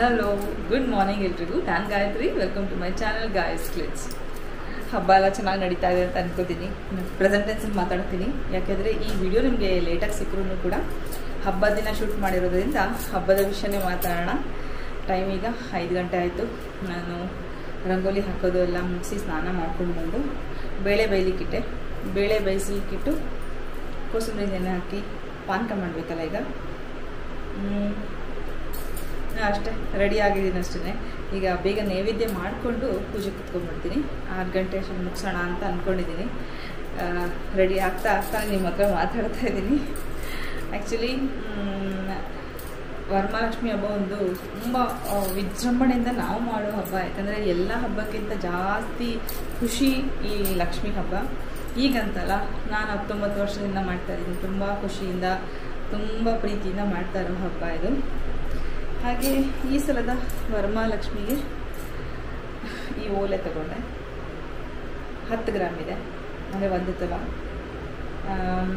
Hello good morning ಎಲ್ರಿಗೂ ನಾನು Gayatri welcome to my channel ಗಾಯಸ್ ಕ್ಲಿಟ್ಸ್ ಹಬ್ಬ ಎಲ್ಲ ಚೆನ್ನಾಗಿ ನಡೀತಾ ಇದೆ ಅಂತ ಅನ್ಕೋತೀನಿ ಪ್ರೆಸೆಂಟ್ ಟೆನ್ಸಲ್ಲಿ ಮಾತಾಡ್ತೀನಿ ಯಾಕೆಂದರೆ ಈ ವಿಡಿಯೋ ನಿಮಗೆ ಲೇಟಾಗಿ ಸಿಕ್ಕರೂ ಕೂಡ ಹಬ್ಬದ ದಿನ ಶೂಟ್ ಮಾಡಿರೋದ್ರಿಂದ ಹಬ್ಬದ ವಿಷಯನೇ ಮಾತಾಡೋಣ ಟೈಮ್ ಈಗ ಐದು ಗಂಟೆ ಆಯಿತು ನಾನು ರಂಗೋಲಿ ಹಾಕೋದು ಎಲ್ಲ ಮುಗಿಸಿ ಸ್ನಾನ ಮಾಡ್ಕೊಂಡು ಬಂದು ಬೇಳೆ ಬೇಯಲಿಕ್ಕಿಟ್ಟೆ ಬೇಳೆ ಬೇಯಿಸ್ಲಿಕ್ಕಿಟ್ಟು ಕೋಸಂಬರಿ ಎಣ್ಣೆ ಹಾಕಿ ಪಾನಕ ಮಾಡಬೇಕಲ್ಲ ಈಗ ಹ್ಮ್. ಅಷ್ಟೇ ರೆಡಿ ಆಗಿದ್ದೀನಿ ಅಷ್ಟೇ ಈಗ ಬೇಗ ನೈವೇದ್ಯ ಮಾಡಿಕೊಂಡು ಪೂಜೆ ಕುತ್ಕೊಂಡ್ಬಿಡ್ತೀನಿ ಆರು ಗಂಟೆ ಅಷ್ಟು ಮುಗಿಸೋಣ ಅಂತ ಅಂದ್ಕೊಂಡಿದ್ದೀನಿ ರೆಡಿ ಆಗ್ತಾ ಆಗ್ತಾನೆ ನಿಮ್ಮ ಹತ್ರ ಮಾತಾಡ್ತಾ ಇದ್ದೀನಿ ಆ್ಯಕ್ಚುಲಿ ವರಮಹಾಲಕ್ಷ್ಮಿ ಹಬ್ಬ ಒಂದು ತುಂಬ ಆ, ವಿಜೃಂಭಣೆಯಿಂದ ನಾವು ಮಾಡೋ ಹಬ್ಬ ಯಾಕಂದರೆ ಎಲ್ಲ ಹಬ್ಬಕ್ಕಿಂತ ಜಾಸ್ತಿ ಖುಷಿ ಈ ಲಕ್ಷ್ಮಿ ಹಬ್ಬ ಈಗಂತಲ್ಲ ನಾನು ಹತ್ತೊಂಬತ್ತು ವರ್ಷದಿಂದ ಮಾಡ್ತಾ ಇದ್ದೀನಿ ತುಂಬ ಖುಷಿಯಿಂದ ತುಂಬ ಪ್ರೀತಿಯಿಂದ ಮಾಡ್ತಾ ಇರೋ ಹಬ್ಬ ಇದು ಹಾಗೆ ಈ ಸಲದ ವರಮಹಾಲಕ್ಷ್ಮಿಗೆ ಈ ಓಲೆ ತಗೊಂಡೆ ಹತ್ತು ಗ್ರಾಮ್ ಇದೆ ಅಂದರೆ ಒಂದು ತುಲ ಆಮ್,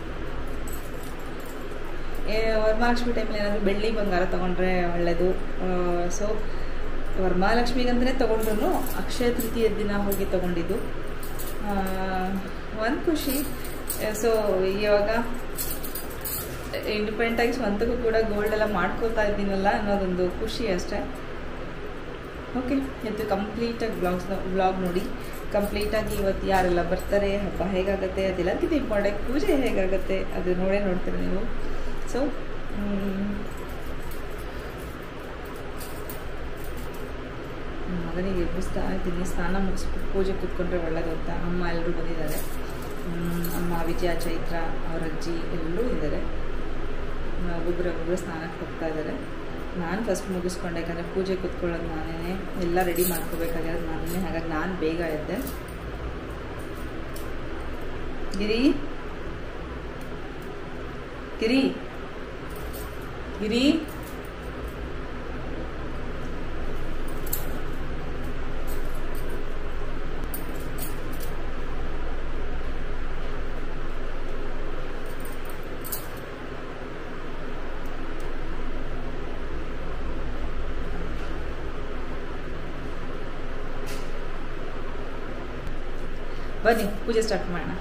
ಏ ವರಮಹಾಲಕ್ಷ್ಮಿ ಟೈಮಲ್ಲಿ ಏನಾದರೂ ಬೆಳ್ಳಿ ಬಂಗಾರ ತೊಗೊಂಡ್ರೆ ಒಳ್ಳೆಯದು ಸೊ ವರಮಹಾಲಕ್ಷ್ಮಿಗಂತಲೇ ತೊಗೊಂಡ್ರು ಅಕ್ಷಯ ತೃತೀಯ ದಿನ ಹೋಗಿ ತೊಗೊಂಡಿದ್ದು ಒಂದು ಖುಷಿ ಸೊ ಇವಾಗ ಇಂಡಿಪೆಂಡೆಂಟಾಗಿ ಸ್ವಂತಕ್ಕೂ ಕೂಡ ಗೋಲ್ಡ್ ಎಲ್ಲ ಮಾಡ್ಕೋತಾ ಇದ್ದೀನಲ್ಲ ಅನ್ನೋದೊಂದು ಖುಷಿ ಅಷ್ಟೇ ಓಕೆ ಇದು ಕಂಪ್ಲೀಟಾಗಿ ಬ್ಲಾಗ್ಸ್ ಬ್ಲಾಗ್ ನೋಡಿ ಕಂಪ್ಲೀಟಾಗಿ ಇವತ್ತು ಯಾರೆಲ್ಲ ಬರ್ತಾರೆ ಹಬ್ಬ ಹೇಗಾಗುತ್ತೆ ಅದೆಲ್ಲದಕ್ಕಿಂತ ಇಂಪಾರ್ಟೆಂಟ್ ಪೂಜೆ ಹೇಗಾಗುತ್ತೆ ಅದು ನೋಡೇ ನೋಡ್ತೀರಿ ನೀವು ಸೊ ಮಗನಿಗೆ ಎಬ್ಬಿಸ್ತಾ ಇದ್ದೀನಿ ಸ್ನಾನ ಮುಗಿಸ್ಬಿಟ್ಟು ಪೂಜೆ ಕೂತ್ಕೊಂಡ್ರೆ ಒಳ್ಳೇದು ಅಂತ ಅಮ್ಮ ಎಲ್ಲರೂ ಬಂದಿದ್ದಾರೆ ಹ್ಮ್, ಅಮ್ಮ ವಿಜಯ ಚೈತ್ರ ಅವ್ರ ಅಜ್ಜಿ ಎಲ್ಲರೂ ಇದ್ದಾರೆ ಒಬ್ಬೊಬ್ಬರು ಒಬ್ಬೊಬ್ಬರು ಸ್ನಾನಕ್ಕೆ ಹೋಗ್ತಾ ಇದ್ದಾರೆ ನಾನು ಫಸ್ಟ್ ಮುಗಿಸ್ಕೊಂಡೆ ಯಾಕಂದರೆ ಪೂಜೆ ಕೂತ್ಕೊಳ್ಳೋದು ನಾನೇ ಎಲ್ಲ ರೆಡಿ ಮಾಡ್ಕೋಬೇಕಾಗಿರೋದು ನಾನೇ ಹಾಗಾಗಿ ನಾನು ಬೇಗ ಎದ್ದೆ ಗಿರಿ ಗಿರಿ ಗಿರಿ ಬನ್ನಿ ಪೂಜೆ ಸ್ಟಾರ್ಟ್ ಮಾಡೋಣ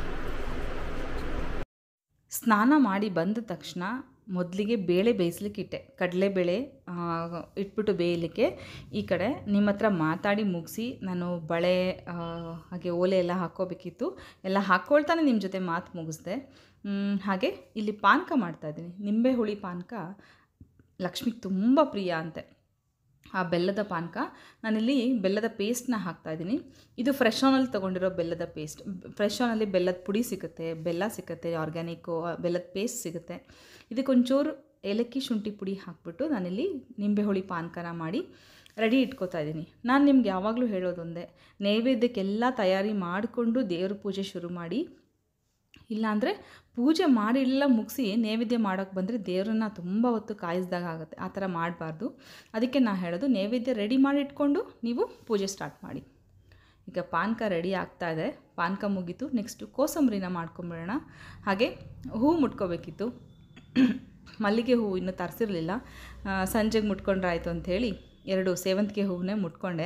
ಸ್ನಾನ ಮಾಡಿ ಬಂದ ತಕ್ಷಣ ಮೊದಲಿಗೆ ಬೇಳೆ ಬೇಯಿಸ್ಲಿಕ್ಕೆ ಇಟ್ಟೆ ಕಡಲೆಬೇಳೆ ಆ, ಇಟ್ಬಿಟ್ಟು ಬೇಯಲಿಕ್ಕೆ ಈ ಕಡೆ ನಿಮ್ಮ ಹತ್ರ ಮಾತಾಡಿ ಮುಗಿಸಿ ನಾನು ಬಳೆ ಆ, ಹಾಗೆ ಓಲೆ ಎಲ್ಲ ಹಾಕ್ಕೋಬೇಕಿತ್ತು ಎಲ್ಲ ಹಾಕ್ಕೊಳ್ತಾನೆ ನಿಮ್ಮ ಜೊತೆ ಮಾತು ಮುಗಿಸ್ದೆ ಮ್, ಹಾಗೆ ಇಲ್ಲಿ ಪಾನಕ ಮಾಡ್ತಾಯಿದ್ದೀನಿ ನಿಂಬೆ ಹುಳಿ ಪಾನಕ ಲಕ್ಷ್ಮಿಗೆ ತುಂಬ ಪ್ರಿಯ ಅಂತೆ ಆ ಬೆಲ್ಲದ ಪಾನಕ ನಾನಿಲ್ಲಿ ಬೆಲ್ಲದ ಪೇಸ್ಟ್ನ ಹಾಕ್ತಾಯಿದ್ದೀನಿ ಇದು ಫ್ರೆಶ್ ಆನಲ್ಲಿ ತೊಗೊಂಡಿರೋ ಬೆಲ್ಲದ ಪೇಸ್ಟ್ ಫ್ರೆಶ್ ಆನಲ್ಲಿ ಬೆಲ್ಲದ ಪುಡಿ ಸಿಗುತ್ತೆ ಬೆಲ್ಲ ಸಿಗುತ್ತೆ ಆರ್ಗ್ಯಾನಿಕ್ಕು ಬೆಲ್ಲದ ಪೇಸ್ಟ್ ಸಿಗುತ್ತೆ ಇದಕ್ಕೊಂಚೂರು ಏಲಕ್ಕಿ ಶುಂಠಿ ಪುಡಿ ಹಾಕ್ಬಿಟ್ಟು ನಾನಿಲ್ಲಿ ನಿಂಬೆ ಹುಳಿ ಪಾನಕನ ಮಾಡಿ ರೆಡಿ ಇಟ್ಕೋತಾ ಇದ್ದೀನಿ ನಾನು ನಿಮ್ಗೆ ಯಾವಾಗಲೂ ಹೇಳೋದೊಂದೇ ನೈವೇದ್ಯಕ್ಕೆಲ್ಲ ತಯಾರಿ ಮಾಡಿಕೊಂಡು ದೇವ್ರ ಪೂಜೆ ಶುರು ಮಾಡಿ ಇಲ್ಲಾಂದರೆ ಪೂಜೆ ಮಾಡಿ ಎಲ್ಲ ಮುಗಿಸಿ ನೈವೇದ್ಯ ಮಾಡೋಕ್ಕೆ ಬಂದರೆ ದೇವರನ್ನ ತುಂಬ ಹೊತ್ತು ಕಾಯಿಸ್ದಾಗ ಆಗುತ್ತೆ ಆ ಥರ ಮಾಡಬಾರ್ದು ಅದಕ್ಕೆ ನಾನು ಹೇಳೋದು ನೈವೇದ್ಯ ರೆಡಿ ಮಾಡಿ ಇಟ್ಕೊಂಡು ನೀವು ಪೂಜೆ ಸ್ಟಾರ್ಟ್ ಮಾಡಿ ಈಗ ಪಾನಕ ರೆಡಿ ಆಗ್ತಾ ಇದೆ ಪಾನಕ ಮುಗೀತು ನೆಕ್ಸ್ಟು ಕೋಸಂಬರಿನ ಮಾಡ್ಕೊಂಬಿಡೋಣ ಹಾಗೆ ಹೂ ಮುಟ್ಕೋಬೇಕಿತ್ತು ಮಲ್ಲಿಗೆ ಹೂವು ಇನ್ನೂ ತರಿಸಿರಲಿಲ್ಲ ಸಂಜೆಗೆ ಮುಟ್ಕೊಂಡ್ರೆ ಆಯಿತು ಅಂಥೇಳಿ ಎರಡು ಸೇವಂತಿಗೆ ಹೂವನ್ನೇ ಮುಟ್ಕೊಂಡೆ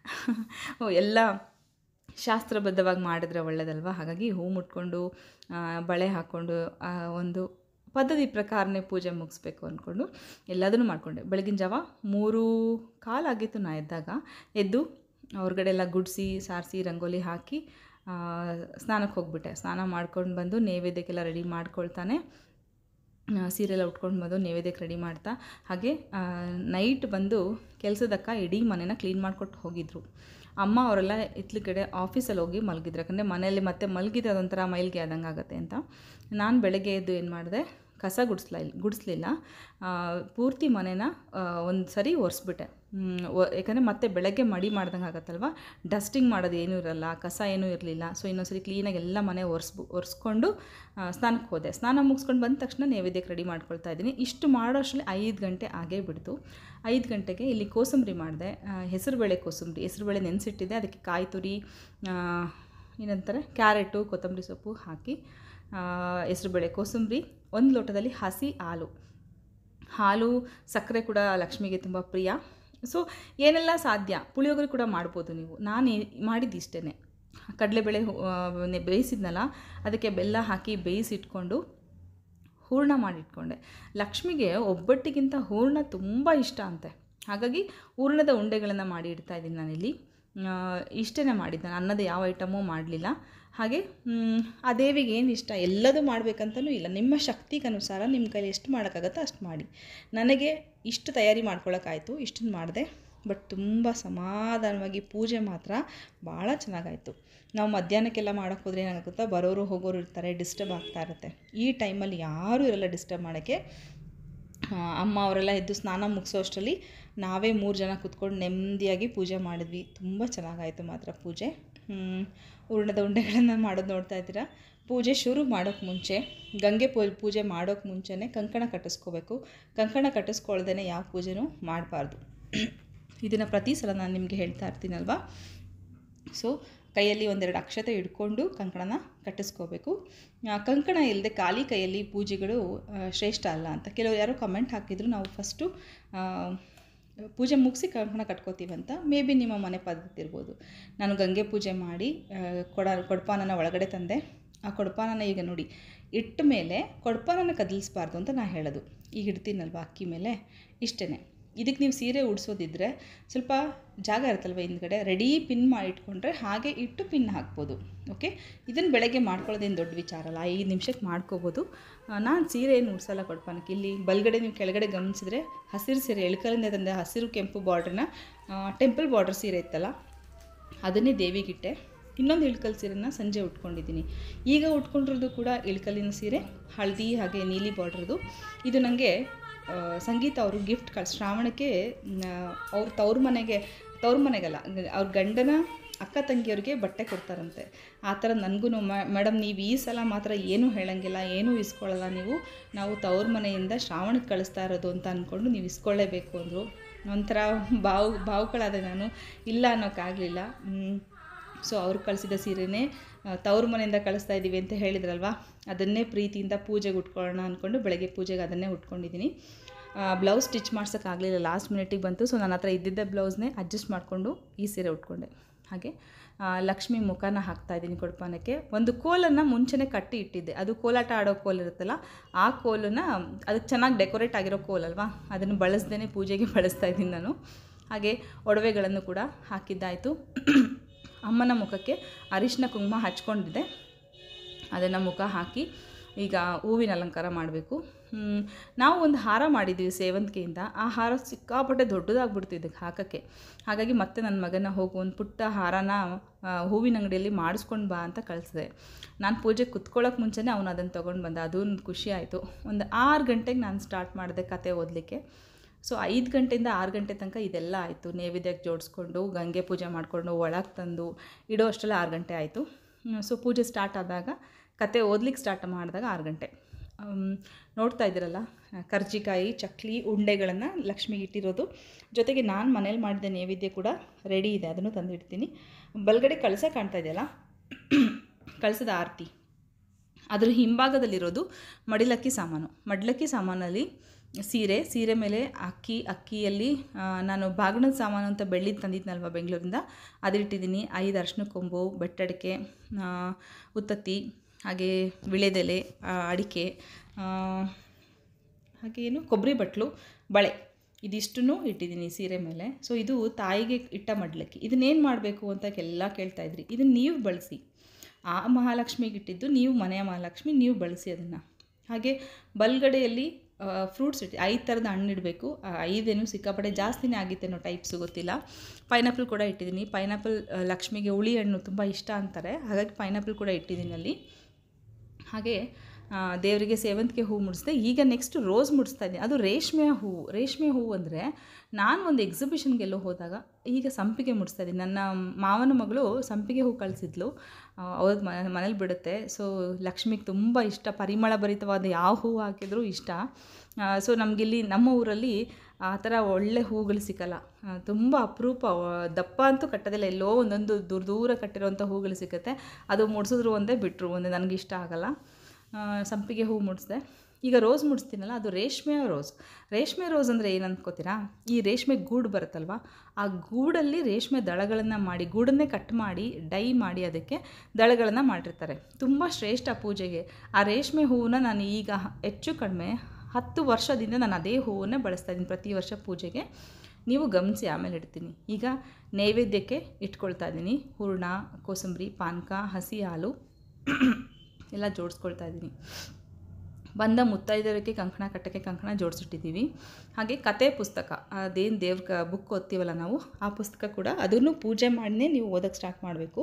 ಎಲ್ಲ ಶಾಸ್ತ್ರಬದ್ಧವಾಗಿ ಮಾಡಿದ್ರೆ ಒಳ್ಳೆಯದಲ್ವ ಹಾಗಾಗಿ ಹೂ ಮುಟ್ಕೊಂಡು ಆ, ಬಳೆ ಹಾಕ್ಕೊಂಡು ಆ, ಒಂದು ಪದ್ಧತಿ ಪ್ರಕಾರನೇ ಪೂಜೆ ಮುಗಿಸ್ಬೇಕು ಅಂದ್ಕೊಂಡು ಎಲ್ಲದನ್ನು ಮಾಡಿಕೊಂಡೆ ಬೆಳಗಿನ ಜಾವ ಮೂರು ಕಾಲಾಗಿತ್ತು ನಾ ಎದ್ದಾಗ ಎದ್ದು ಹೊರಗಡೆ ಎಲ್ಲ ಗುಡಿಸಿ ಸಾರಿಸಿ ರಂಗೋಲಿ ಹಾಕಿ ಆ, ಸ್ನಾನಕ್ಕೆ ಹೋಗ್ಬಿಟ್ಟೆ ಸ್ನಾನ ಮಾಡ್ಕೊಂಡು ಬಂದು ನೈವೇದ್ಯಕ್ಕೆಲ್ಲ ರೆಡಿ ಮಾಡ್ಕೊಳ್ತಾನೆ ಆ, ಸೀರೆ ಎಲ್ಲ ಉಟ್ಕೊಂಡು ಬಂದು ನೈವೇದ್ಯಕ್ಕೆ ರೆಡಿ ಮಾಡ್ತಾ ಹಾಗೆ ನೈಟ್ ಬಂದು ಕೆಲಸದಕ್ಕ ಇಡೀ ಮನೆನ ಕ್ಲೀನ್ ಮಾಡಿಕೊಟ್ಟು ಹೋಗಿದ್ರು ಅಮ್ಮ ಅವರೆಲ್ಲ ಇತ್ಲ ಕಡೆ ಆಫೀಸಲ್ಲಿ ಹೋಗಿ ಮಲಗಿದ್ರು ಯಾಕಂದರೆ ಮನೆಯಲ್ಲಿ ಮತ್ತೆ ಮಲಗಿದ್ರೆ ಅದೊಂಥರ ಮೈಲ್ಗೆ ಆದಂಗೆ ಆಗುತ್ತೆ ಅಂತ ನಾನು ಬೆಳಗ್ಗೆ ಎದ್ದು ಏನು ಮಾಡಿದೆ ಕಸ ಗುಡಿಸ್ಲ ಗುಡಿಸ್ಲಿಲ್ಲ ಆ, ಪೂರ್ತಿ ಮನೇನ ಒಂದು ಸರಿ ಒರೆಸ್ಬಿಟ್ಟೆ ಯಾಕಂದರೆ ಮತ್ತೆ ಬೆಳಗ್ಗೆ ಮಡಿ ಮಾಡ್ದಂಗೆ ಆಗುತ್ತಲ್ವ ಡಸ್ಟಿಂಗ್ ಮಾಡೋದು ಏನೂ ಇರಲ್ಲ ಕಸ ಏನೂ ಇರಲಿಲ್ಲ ಸೊ ಇನ್ನೊಂದ್ಸರಿ ಕ್ಲೀನಾಗಿ ಎಲ್ಲ ಮನೆ ಒರೆಸ್ಬು ಒರೆಸ್ಕೊಂಡು ಆ, ಸ್ನಾನಕ್ಕೆ ಹೋದೆ ಸ್ನಾನ ಮುಗಿಸ್ಕೊಂಡು ಬಂದ ತಕ್ಷಣ ನೈವೇದ್ಯಕ್ಕೆ ರೆಡಿ ಮಾಡ್ಕೊಳ್ತಾ ಇದ್ದೀನಿ ಇಷ್ಟು ಮಾಡೋ ಅಷ್ಟರಲ್ಲಿ ಐದು ಗಂಟೆ ಆಗೇ ಬಿಡ್ತು ಐದು ಗಂಟೆಗೆ ಇಲ್ಲಿ ಕೋಸಂಬರಿ ಮಾಡಿದೆ ಹೆಸರುಬೇಳೆ ಕೋಸಂಬರಿ ಹೆಸರುಬೇಳೆ ನೆನೆಸಿಟ್ಟಿದ್ದೆ ಅದಕ್ಕೆ ಕಾಯಿ ತುರಿ ಆ, ಏನಂತಾರೆ ಕ್ಯಾರೆಟು ಕೊತ್ತಂಬರಿ ಸೊಪ್ಪು ಹಾಕಿ ಹೆಸರುಬೇಳೆ ಕೋಸಂಬರಿ ಒಂದು ಲೋಟದಲ್ಲಿ ಹಸಿ ಹಾಲು ಹಾಲು ಸಕ್ಕರೆ ಕೂಡ ಲಕ್ಷ್ಮಿಗೆ ತುಂಬ ಪ್ರಿಯ ಸೊ ಏನೆಲ್ಲ ಸಾಧ್ಯ ಪುಳಿಯೋಗರೆ ಕೂಡ ಮಾಡ್ಬೋದು ನೀವು ನಾನು ಮಾಡಿದ್ದು ಇಷ್ಟೇ ಕಡಲೆಬೇಳೆ ಬೇಯಿಸಿದ್ನಲ್ಲ ಅದಕ್ಕೆ ಬೆಲ್ಲ ಹಾಕಿ ಬೇಯಿಸಿಟ್ಕೊಂಡು ಹೂರಣ ಮಾಡಿಟ್ಕೊಂಡೆ ಲಕ್ಷ್ಮಿಗೆ ಒಬ್ಬಟ್ಟಿಗಿಂತ ಹೂರಣ ತುಂಬ ಇಷ್ಟ ಅಂತೆ ಹಾಗಾಗಿ ಹೂರಣದ ಉಂಡೆಗಳನ್ನು ಮಾಡಿ ಇಡ್ತಾ ಇದ್ದೀನಿ ನಾನಿಲ್ಲಿ ಇಷ್ಟೇ ಮಾಡಿದ್ದೆ ನಾನು ಅನ್ನದ ಯಾವ ಐಟಮೂ ಮಾಡಲಿಲ್ಲ ಹಾಗೆ ಮ್, ಆ ದೇವಿಗೆ ಏನು ಇಷ್ಟ ಎಲ್ಲದೂ ಮಾಡಬೇಕಂತಲೂ ಇಲ್ಲ ನಿಮ್ಮ ಶಕ್ತಿಗೆ ಅನುಸಾರ ನಿಮ್ಮ ಕೈಲಿ ಎಷ್ಟು ಮಾಡೋಕ್ಕಾಗತ್ತೋ ಅಷ್ಟು ಮಾಡಿ ನನಗೆ ಇಷ್ಟು ತಯಾರಿ ಮಾಡ್ಕೊಳ್ಳೋಕ್ಕಾಯ್ತು ಇಷ್ಟನ್ನು ಮಾಡಿದೆ ಬಟ್ ತುಂಬ ಸಮಾಧಾನವಾಗಿ ಪೂಜೆ ಮಾತ್ರ ಭಾಳ ಚೆನ್ನಾಗಾಯಿತು ನಾವು ಮಧ್ಯಾಹ್ನಕ್ಕೆಲ್ಲ ಮಾಡೋಕ್ಕೆ ಹೋದರೆ ಏನಾಗುತ್ತಾ ಬರೋರು ಹೋಗೋರು ಇರ್ತಾರೆ ಡಿಸ್ಟರ್ಬ್ ಆಗ್ತಾ ಇರುತ್ತೆ ಈ ಟೈಮಲ್ಲಿ ಯಾರೂ ಇರಲ್ಲ ಡಿಸ್ಟರ್ಬ್ ಮಾಡೋಕ್ಕೆ ಆ, ಅಮ್ಮ ಅವರೆಲ್ಲ ಎದ್ದು ಸ್ನಾನ ಮುಗಿಸೋ ಅಷ್ಟರಲ್ಲಿ ನಾವೇ ಮೂರು ಜನ ಕೂತ್ಕೊಂಡು ನೆಮ್ಮದಿಯಾಗಿ ಪೂಜೆ ಮಾಡಿದ್ವಿ ತುಂಬ ಚೆನ್ನಾಗಾಯಿತು ಮಾತ್ರ ಪೂಜೆ ಹ್ಮ್, ಹೂರಣದ ಉಂಡೆಗಳನ್ನು ಮಾಡೋದು ನೋಡ್ತಾ ಇದ್ದೀರಾ ಪೂಜೆ ಶುರು ಮಾಡೋಕ್ಕೆ ಮುಂಚೆ ಗಂಗೆ ಪೂ ಪೂಜೆ ಮಾಡೋಕ್ಕೆ ಮುಂಚೆನೇ ಕಂಕಣ ಕಟ್ಟಿಸ್ಕೋಬೇಕು ಕಂಕಣ ಕಟ್ಟಿಸ್ಕೊಳ್ದೇ ಯಾವ ಪೂಜೆನೂ ಮಾಡಬಾರ್ದು ಇದನ್ನು ಪ್ರತಿ ಸಲ ನಾನು ನಿಮಗೆ ಹೇಳ್ತಾ ಇರ್ತೀನಲ್ವಾ ಸೊ ಕೈಯಲ್ಲಿ ಒಂದೆರಡು ಅಕ್ಷತೆ ಹಿಡ್ಕೊಂಡು ಕಂಕಣನ ಕಟ್ಟಿಸ್ಕೋಬೇಕು ಆ, ಕಂಕಣ ಇಲ್ಲದೆ ಖಾಲಿ ಕೈಯಲ್ಲಿ ಪೂಜೆಗಳು ಆ, ಶ್ರೇಷ್ಠ ಅಲ್ಲ ಅಂತ ಕೆಲವರು ಯಾರೋ ಕಮೆಂಟ್ ಹಾಕಿದ್ರು ನಾವು ಫಸ್ಟು ಪೂಜೆ ಮುಗಿಸಿ ಕಂಕಣ ಕಟ್ಕೋತೀವಂತ ಮೇ ಬಿ ನಿಮ್ಮ ಮನೆ ಪದ್ಧತಿ ಇರ್ಬೋದು ನಾನು ಗಂಗೆ ಪೂಜೆ ಮಾಡಿ ಆ, ಕೊಡ ಕೊಡಪಾನನ ಒಳಗಡೆ ತಂದೆ ಆ ಕೊಡಪಾನನ ಈಗ ನೋಡಿ ಇಟ್ಟ ಮೇಲೆ ಕೊಡಪಾನನ ಕದಲಿಸ್ಬಾರ್ದು ಅಂತ ನಾನು ಹೇಳೋದು ಈಗ ಇಡ್ತೀನಲ್ವ ಅಕ್ಕಿ ಮೇಲೆ ಇಷ್ಟೇ ಇದಕ್ಕೆ ನೀವು ಸೀರೆ ಉಡ್ಸೋದಿದ್ರೆ ಸ್ವಲ್ಪ ಜಾಗ ಇರುತ್ತಲ್ವ ಹಿಂದ್ಗಡೆ ರೆಡಿ ಪಿನ್ ಮಾಡಿ ಇಟ್ಕೊಂಡ್ರೆ ಹಾಗೆ ಇಟ್ಟು ಪಿನ್ ಹಾಕ್ಬೋದು ಓಕೆ ಇದನ್ನು ಬೆಳಗ್ಗೆ ಮಾಡ್ಕೊಳ್ಳೋದೇನು ದೊಡ್ಡ ವಿಚಾರ ಅಲ್ಲ ಐದು ನಿಮಿಷಕ್ಕೆ ಮಾಡ್ಕೋಬೋದು ನಾನು ಸೀರೆ ಏನು ಉಡ್ಸಲ್ಲ ಕೊಡ್ಪಾನಕ್ಕೆ ಇಲ್ಲಿ ಬಲ್ಗಡೆ ನೀವು ಕೆಳಗಡೆ ಗಮನಿಸಿದ್ರೆ ಹಸಿರು ಸೀರೆ ಎಳ್ಕಲಿಂದ ತಂದೆ ಹಸಿರು ಕೆಂಪು ಬಾರ್ಡ್ರನ್ನ ಟೆಂಪಲ್ ಬಾರ್ಡರ್ ಸೀರೆ ಇತ್ತಲ್ಲ ಅದನ್ನೇ ದೇವಿಗಿಟ್ಟೆ ಇನ್ನೊಂದು ಇಳ್ಕಲ್ ಸೀರೆನ ಸಂಜೆ ಉಟ್ಕೊಂಡಿದ್ದೀನಿ ಈಗ ಉಟ್ಕೊಂಡಿರೋದು ಕೂಡ ಇಳ್ಕಲಿನ ಸೀರೆ ಹಳದಿ ಹಾಗೆ ನೀಲಿ ಬಾರ್ಡ್ರದು ಇದು ನನಗೆ ಸಂಗೀತ ಅವರು ಗಿಫ್ಟ್ ಕಳ್ಸಿ ಶ್ರಾವಣಕ್ಕೆ ಅವ್ರ ತವ್ರ ಮನೆಗೆ ತವ್ರ ಮನೆಗಲ್ಲ ಅವ್ರ ಗಂಡನ ಅಕ್ಕ ತಂಗಿಯವ್ರಿಗೆ ಬಟ್ಟೆ ಕೊಡ್ತಾರಂತೆ ಆ ಥರ ನನಗೂ ಮೇಡಮ್ ನೀವು ಈ ಸಲ ಮಾತ್ರ ಏನೂ ಹೇಳಂಗಿಲ್ಲ ಏನೂ ಇಸ್ಕೊಳ್ಳಲ್ಲ ನೀವು ನಾವು ತವ್ರ ಮನೆಯಿಂದ ಶ್ರಾವಣಕ್ಕೆ ಕಳಿಸ್ತಾ ಇರೋದು ಅಂತ ಅಂದ್ಕೊಂಡು ನೀವು ಇಸ್ಕೊಳ್ಳೇಬೇಕು ಅಂದರು ಒಂಥರ ಬಾವು ಬಾವುಗಳಾದೆ ನಾನು ಇಲ್ಲ ಅನ್ನೋಕ್ಕಾಗಲಿಲ್ಲ ಸೊ ಅವ್ರು ಕಳಿಸಿದ ಸೀರೆನೇ ಆ, ತವ್ರ ಮನೆಯಿಂದ ಕಳಿಸ್ತಾ ಇದ್ದೀವಿ ಅಂತ ಹೇಳಿದ್ರಲ್ವ ಅದನ್ನೇ ಪ್ರೀತಿಯಿಂದ ಪೂಜೆಗೆ ಉಟ್ಕೊಳ್ಳೋಣ ಅಂದ್ಕೊಂಡು ಬೆಳಗ್ಗೆ ಪೂಜೆಗೆ ಅದನ್ನೇ ಉಟ್ಕೊಂಡಿದ್ದೀನಿ ಬ್ಲೌಸ್ ಸ್ಟಿಚ್ ಮಾಡ್ಸೋಕ್ಕಾಗಲಿಲ್ಲ ಲಾಸ್ಟ್ ಮಿನಿಟಿಗೆ ಬಂತು ಸೊ ನನ್ನ ಹತ್ರ ಇದ್ದಿದ್ದ ಬ್ಲೌಸ್ನೇ ಅಡ್ಜಸ್ಟ್ ಮಾಡಿಕೊಂಡು ಈ ಸೀರೆ ಉಟ್ಕೊಂಡೆ ಹಾಗೆ ಆ, ಲಕ್ಷ್ಮಿ ಮುಖನ ಹಾಕ್ತಾ ಇದ್ದೀನಿ ಕೊಡ್ಪಾನಕ್ಕೆ ಒಂದು ಕೋಲನ್ನು ಮುಂಚೆನೇ ಕಟ್ಟಿ ಇಟ್ಟಿದ್ದೆ ಅದು ಕೋಲಾಟ ಆಡೋ ಕೋಲ್ ಇರುತ್ತಲ್ಲ ಆ ಕೋಲನ್ನು ಅದಕ್ಕೆ ಚೆನ್ನಾಗಿ ಡೆಕೋರೇಟ್ ಆಗಿರೋ ಕೋಲ್ ಅಲ್ವಾ ಅದನ್ನು ಬಳಸ್ದೇ ಪೂಜೆಗೆ ಬಳಸ್ತಾ ಇದ್ದೀನಿ ನಾನು ಹಾಗೆ ಒಡವೆಗಳನ್ನು ಕೂಡ ಹಾಕಿದ್ದಾಯಿತು ಅಮ್ಮನ ಮುಖಕ್ಕೆ ಅರಿಶಿನ ಕುಂಕುಮ ಹಚ್ಕೊಂಡಿದ್ದೆ ಅದನ್ನು ಮುಖ ಹಾಕಿ ಈಗ ಹೂವಿನ ಅಲಂಕಾರ ಮಾಡಬೇಕು ನಾವು ಒಂದು ಹಾರ ಮಾಡಿದ್ದೀವಿ ಸೇವಂತಿಗೆಯಿಂದ ಆ ಹಾರ ಸಿಕ್ಕಾಪಟ್ಟೆ ದೊಡ್ಡದಾಗ್ಬಿಡ್ತು ಇದಕ್ಕೆ ಹಾಕೋಕ್ಕೆ ಹಾಗಾಗಿ ಮತ್ತೆ ನನ್ನ ಮಗನ ಹೋಗು ಒಂದು ಪುಟ್ಟ ಹಾರನ ಆ, ಹೂವಿನ ಅಂಗಡಿಯಲ್ಲಿ ಮಾಡಿಸ್ಕೊಂಡು ಬಾ ಅಂತ ಕಳಿಸಿದೆ ನಾನು ಪೂಜೆ ಕುತ್ಕೊಳ್ಳೋಕೆ ಮುಂಚೆನೇ ಅವನು ಅದನ್ನು ತೊಗೊಂಡು ಬಂದ ಅದು ಒಂದು ಖುಷಿ ಆಯಿತು ಒಂದು ಆರು ಗಂಟೆಗೆ ನಾನು ಸ್ಟಾರ್ಟ್ ಮಾಡಿದೆ ಕತೆ ಓದಲಿಕ್ಕೆ ಸೊ ಐದು ಗಂಟೆಯಿಂದ ಆರು ಗಂಟೆ ತನಕ ಇದೆಲ್ಲ ಆಯಿತು ನೈವೇದ್ಯಕ್ಕೆ ಜೋಡಿಸ್ಕೊಂಡು ಗಂಗೆ ಪೂಜೆ ಮಾಡಿಕೊಂಡು ಒಳಗೆ ತಂದು ಇಡೋ ಅಷ್ಟರಲ್ಲಿ ಆರು ಗಂಟೆ ಆಯಿತು ಸೊ ಪೂಜೆ ಸ್ಟಾರ್ಟ್ ಆದಾಗ ಕತೆ ಓದ್ಲಿಕ್ಕೆ ಸ್ಟಾರ್ಟ್ ಮಾಡಿದಾಗ ಆರು ಗಂಟೆ ಆಮ್, ನೋಡ್ತಾ ಇದ್ದೀರಲ್ಲ ಕರ್ಜಿಕಾಯಿ ಚಕ್ಲಿ ಉಂಡೆಗಳನ್ನು ಲಕ್ಷ್ಮಿಗೆ ಇಟ್ಟಿರೋದು ಜೊತೆಗೆ ನಾನು ಮನೇಲಿ ಮಾಡಿದ ನೈವೇದ್ಯ ಕೂಡ ರೆಡಿ ಇದೆ ಅದನ್ನು ತಂದಿಡ್ತೀನಿ ಬಲ್ಗಡೆ ಕಳಸ ಕಾಣ್ತಾ ಇದೆಯಲ್ಲ ಕಳಸದ ಆರತಿ ಅದ್ರ ಹಿಂಭಾಗದಲ್ಲಿರೋದು ಮಡಿಲಕ್ಕಿ ಸಾಮಾನು ಮಡಿಲಕ್ಕಿ ಸಾಮಾನಲ್ಲಿ ಸೀರೆ ಸೀರೆ ಮೇಲೆ ಅಕ್ಕಿ ಅಕ್ಕಿಯಲ್ಲಿ ಆ, ನಾನು ಬಾಗಿಣದ ಸಾಮಾನು ಅಂತ ಬೆಳ್ಳಿದು ತಂದಿದ್ನಲ್ವ ಬೆಂಗಳೂರಿಂದ ಅದಿಟ್ಟಿದ್ದೀನಿ ಐದು ಅರ್ಶಿನ ಕೊಂಬು ಬೆಟ್ಟಡಿಕೆ ಆ, ಉತ್ತತ್ತಿ ಹಾಗೆ ವಿಳೆದೆಲೆ ಆ, ಅಡಿಕೆ ಆ, ಹಾಗೆ ಏನು ಕೊಬ್ಬರಿ ಬಟ್ಲು ಬಳೆ ಇದಿಷ್ಟನ್ನು ಇಟ್ಟಿದ್ದೀನಿ ಸೀರೆ ಮೇಲೆ ಸೊ ಇದು ತಾಯಿಗೆ ಇಟ್ಟ ಮಡ್ಲಕ್ಕಿ ಇದನ್ನೇನು ಮಾಡಬೇಕು ಅಂತ ಎಲ್ಲ ಕೇಳ್ತಾ ಇದ್ರಿ ಇದನ್ನು ನೀವು ಬಳಸಿ ಆ ಮಹಾಲಕ್ಷ್ಮಿಗೆ ಇಟ್ಟಿದ್ದು ನೀವು ಮನೆಯ ಮಹಾಲಕ್ಷ್ಮಿ ನೀವು ಬಳಸಿ ಅದನ್ನು ಹಾಗೆ ಬಲ್ಗಡೆಯಲ್ಲಿ ಫ್ರೂಟ್ಸ್ ಇಟ್ಟು ಐದು ಥರದ ಹಣ್ಣು ಇಡಬೇಕು ಐದೇನು ಸಿಕ್ಕಾಪಟ್ಟೆ ಜಾಸ್ತಿನೇ ಆಗಿತ್ತೇನೋ ಟೈಪ್ಸು ಗೊತ್ತಿಲ್ಲ ಪೈನಾಪಲ್ ಕೂಡ ಇಟ್ಟಿದ್ದೀನಿ ಪೈನಾಪಲ್ ಲಕ್ಷ್ಮಿಗೆ ಹುಳಿ ಹಣ್ಣು ತುಂಬ ಇಷ್ಟ ಅಂತಾರೆ ಹಾಗಾಗಿ ಪೈನಾಪಲ್ ಕೂಡ ಇಟ್ಟಿದ್ದೀನಿ ಅಲ್ಲಿ ಹಾಗೆ ಆ, ದೇವರಿಗೆ ಸೇವಂತಿಗೆ ಹೂವು ಮುಡಿಸ್ದೆ ಈಗ ನೆಕ್ಸ್ಟ್ ರೋಸ್ ಮುಡಿಸ್ತಾ ಇದ್ದೀನಿ ಅದು ರೇಷ್ಮೆಯ ಹೂವು ರೇಷ್ಮೆ ಹೂವು ಅಂದರೆ ನಾನು ಒಂದು ಎಕ್ಸಿಬಿಷನ್ಗೆಲ್ಲೋ ಹೋದಾಗ ಈಗ ಸಂಪಿಗೆ ಮುಡಿಸ್ತಾ ಇದ್ದೀನಿ ನನ್ನ ಮಾವನ ಮಗಳು ಸಂಪಿಗೆ ಹೂವು ಕಳಿಸಿದ್ಲು ಅವ್ರ ಮನೇಲಿ ಬಿಡುತ್ತೆ ಸೊ ಲಕ್ಷ್ಮಿಗೆ ತುಂಬ ಇಷ್ಟ ಪರಿಮಳ ಭರಿತವಾದ ಯಾವ ಹೂವು ಹಾಕಿದರೂ ಇಷ್ಟ ಸೊ ನಮಗಿಲ್ಲಿ ನಮ್ಮ ಊರಲ್ಲಿ ಆ ಥರ ಒಳ್ಳೆ ಹೂಗಳು ಸಿಕ್ಕಲ್ಲ ತುಂಬ ಅಪರೂಪ ಆ, ದಪ್ಪ ಅಂತೂ ಕಟ್ಟೋದಿಲ್ಲ ಎಲ್ಲೋ ಒಂದೊಂದು ದೂರ ದೂರ ಕಟ್ಟಿರೋಂಥ ಹೂಗಳು ಸಿಗುತ್ತೆ ಅದು ಮುಡ್ಸಿದ್ರು ಒಂದೇ ಬಿಟ್ಟರು ಒಂದೇ ನನಗೆ ಇಷ್ಟ ಆಗಲ್ಲ ಆ, ಸಂಪಿಗೆ ಹೂ ಮುಡಿಸ್ದೆ ಈಗ ರೋಸ್ ಮುಡಿಸ್ತೀನಲ್ಲ ಅದು ರೇಷ್ಮೆ ರೋಸ್ ರೇಷ್ಮೆ ರೋಸ್ ಅಂದರೆ ಏನು ಅಂದ್ಕೋತೀರಾ ಈ ರೇಷ್ಮೆ ಗೂಡು ಬರುತ್ತಲ್ವ ಆ ಗೂಡಲ್ಲಿ ರೇಷ್ಮೆ ದಳಗಳನ್ನು ಮಾಡಿ ಗೂಡನ್ನೇ ಕಟ್ ಮಾಡಿ ಡೈ ಮಾಡಿ ಅದಕ್ಕೆ ದಳಗಳನ್ನು ಮಾಡಿರ್ತಾರೆ ತುಂಬ ಶ್ರೇಷ್ಠ ಪೂಜೆಗೆ ಆ ರೇಷ್ಮೆ ಹೂವನ್ನ ನಾನು ಈಗ ಹೆಚ್ಚು ಕಡಿಮೆ ಹತ್ತು ವರ್ಷದಿಂದ ನಾನು ಅದೇ ಹೂವನ್ನೇ ಬಳಸ್ತಾ ಇದ್ದೀನಿ ಪ್ರತಿ ವರ್ಷ ಪೂಜೆಗೆ ನೀವು ಗಮನಿಸಿ ಆಮೇಲೆ ಇಡ್ತೀನಿ ಈಗ ನೈವೇದ್ಯಕ್ಕೆ ಇಟ್ಕೊಳ್ತಾ ಇದ್ದೀನಿ ಹೂರ್ಣ ಕೋಸಂಬರಿ ಪಾನಕ ಹಸಿ ಹಾಲು ಎಲ್ಲ ಜೋಡಿಸ್ಕೊಳ್ತಾ ಇದ್ದೀನಿ ಬಂದ ಮುತ್ತೈದರಿಗೆ ಕಂಕಣ ಕಟ್ಟಕ್ಕೆ ಕಂಕಣ ಜೋಡಿಸಿಟ್ಟಿದ್ದೀವಿ ಹಾಗೆ ಕತೆ ಪುಸ್ತಕ ಅದೇನು ದೇವ್ರ ಕ ಬುಕ್ ಓದ್ತೀವಲ್ಲ ನಾವು ಆ ಪುಸ್ತಕ ಕೂಡ ಅದನ್ನು ಪೂಜೆ ಮಾಡಿನೇ ನೀವು ಓದೋಕ್ಕೆ ಸ್ಟಾರ್ಟ್ ಮಾಡಬೇಕು